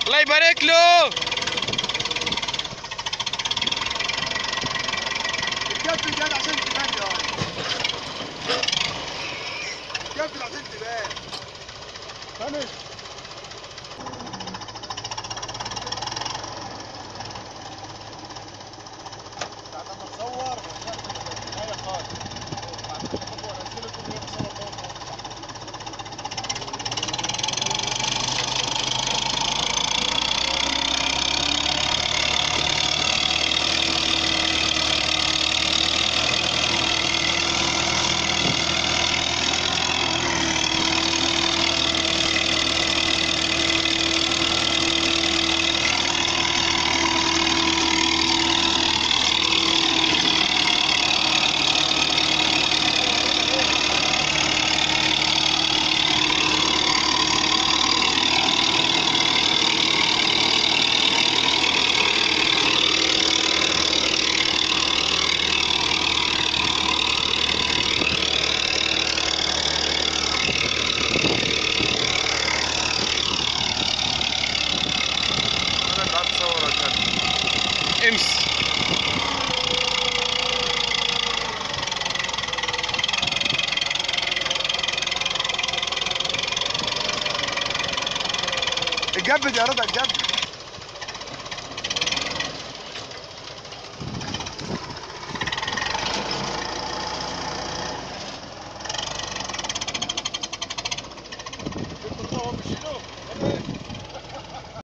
الله يبارك له الجبل جاد عشان تبان يا ولد الجبل عشان تبان فاهم ساعة ما تصور في النهاية خالص بعد كده هو نزله كل يوم صور جوه انا اللي هتصور يا كابتن امس الجبل يا رضا الجبل